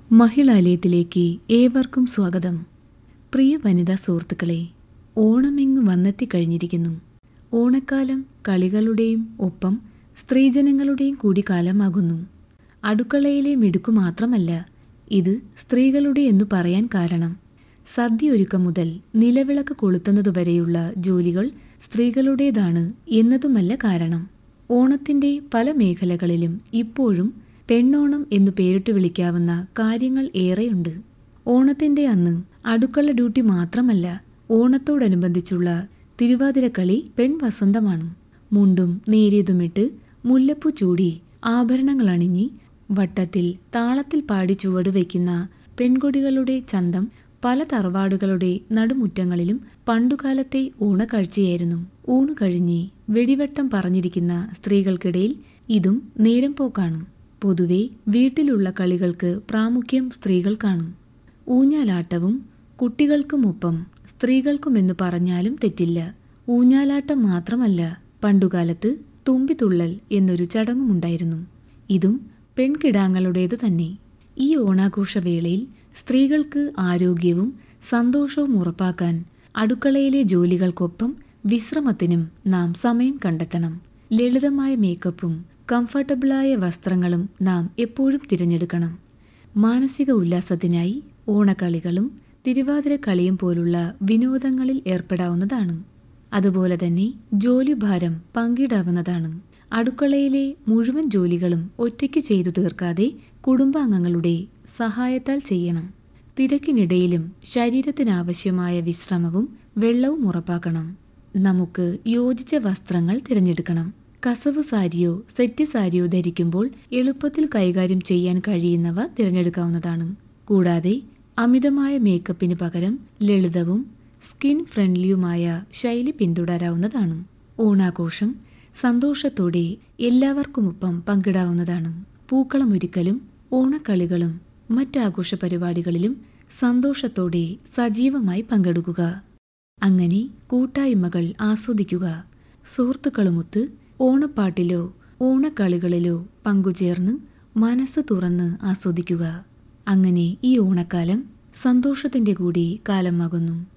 മഹിളാലയത്തിലേക്ക് ഏവർക്കും സ്വാഗതം പ്രിയ വനിതാ സുഹൃത്തുക്കളെ ഓണമെങ്ങ് വന്നെത്തിക്കഴിഞ്ഞിരിക്കുന്നു ഓണക്കാലം കളികളുടെയും ഒപ്പം സ്ത്രീജനങ്ങളുടെയും കൂടി കാലമാകുന്നു അടുക്കളയിലെ മിടുക്കു മാത്രമല്ല ഇത് സ്ത്രീകളുടെ എന്നു പറയാൻ കാരണം സദ്യയൊരുക്കം മുതൽ നിലവിളക്ക് കൊളുത്തുന്നതുവരെയുള്ള ജോലികൾ സ്ത്രീകളുടേതാണ് എന്നതുമല്ല കാരണം ഓണത്തിന്റെ പല മേഖലകളിലും ഇപ്പോഴും പെണ്ണോണം എന്നു പേരിട്ട് വിളിക്കാവുന്ന കാര്യങ്ങൾ ഏറെയുണ്ട് ഓണത്തിന്റെ അന്ന് അടുക്കള ഡ്യൂട്ടി മാത്രമല്ല ഓണത്തോടനുബന്ധിച്ചുള്ള തിരുവാതിരക്കളി പെൺവസന്തമാണ് മുണ്ടും നേരിയതുമിട്ട് മുല്ലപ്പൂ ചൂടി ആഭരണങ്ങൾ അണിഞ്ഞി വട്ടത്തിൽ താളത്തിൽ പാടി ചുവട് വയ്ക്കുന്ന പെൺകൊടികളുടെ ചന്തം പല തറവാടുകളുടെ നടുമുറ്റങ്ങളിലും പണ്ടുകാലത്തെ ഓണക്കാഴ്ചയായിരുന്നു ഊണ് കഴിഞ്ഞ് വെടിവട്ടം പറഞ്ഞിരിക്കുന്ന സ്ത്രീകൾക്കിടയിൽ ഇതും നേരം പോക്കാണ് പൊതുവെ വീട്ടിലുള്ള കളികൾക്ക് പ്രാമുഖ്യം സ്ത്രീകൾക്കാണ് ഊഞ്ഞാലാട്ടവും കുട്ടികൾക്കുമൊപ്പം സ്ത്രീകൾക്കുമെന്നു പറഞ്ഞാലും തെറ്റില്ല ഊഞ്ഞാലാട്ടം മാത്രമല്ല പണ്ടുകാലത്ത് തുമ്പിതുള്ളൽ എന്നൊരു ചടങ്ങുമുണ്ടായിരുന്നു ഇതും പെൺകിടാങ്ങളുടേതു തന്നെ ഈ ഓണാഘോഷവേളയിൽ സ്ത്രീകൾക്ക് ആരോഗ്യവും സന്തോഷവും ഉറപ്പാക്കാൻ അടുക്കളയിലെ ജോലികൾക്കൊപ്പം വിശ്രമത്തിനും നാം സമയം കണ്ടെത്തണം ലളിതമായ മേക്കപ്പും കംഫർട്ടബിളായ വസ്ത്രങ്ങളും നാം എപ്പോഴും തിരഞ്ഞെടുക്കണം മാനസിക ഉല്ലാസത്തിനായി ഓണക്കളികളും തിരുവാതിരക്കളിയും പോലുള്ള വിനോദങ്ങളിൽ ഏർപ്പെടാവുന്നതാണ് അതുപോലെ തന്നെ ജോലിഭാരം പങ്കിടാവുന്നതാണ് അടുക്കളയിലെ മുഴുവൻ ജോലികളും ഒറ്റയ്ക്ക് ചെയ്തു തീർക്കാതെ കുടുംബാംഗങ്ങളുടെ സഹായത്താൽ ചെയ്യണം തിരക്കിനിടയിലും ശരീരത്തിനാവശ്യമായ വിശ്രമവും വെള്ളവും ഉറപ്പാക്കണം നമുക്ക് യോജിച്ച വസ്ത്രങ്ങൾ തിരഞ്ഞെടുക്കണം കസവ് സാരിയോ സെറ്റ് സാരിയോ ധരിക്കുമ്പോൾ എളുപ്പത്തിൽ കൈകാര്യം ചെയ്യാൻ കഴിയുന്നവ തിരഞ്ഞെടുക്കാവുന്നതാണ് കൂടാതെ അമിതമായ മേക്കപ്പിന് പകരം ലളിതവും സ്കിൻ ഫ്രണ്ട്ലിയുമായ ശൈലി പിന്തുടരാവുന്നതാണ് ഓണാഘോഷം സന്തോഷത്തോടെ എല്ലാവർക്കുമൊപ്പം പങ്കിടാവുന്നതാണ് പൂക്കളമൊരുക്കലും ഓണക്കളികളും മറ്റാഘോഷ പരിപാടികളിലും സന്തോഷത്തോടെ സജീവമായി പങ്കെടുക്കുക അങ്ങനെ കൂട്ടായ്മകൾ ആസ്വദിക്കുക സുഹൃത്തുക്കളുമൊത്ത് ഓണപ്പാട്ടിലോ ഓണക്കളികളിലോ പങ്കുചേർന്ന് മനസ്സ് തുറന്ന് ആസ്വദിക്കുക അങ്ങനെ ഈ ഓണക്കാലം സന്തോഷത്തിന്റെ കൂടി കാലമാകുന്നു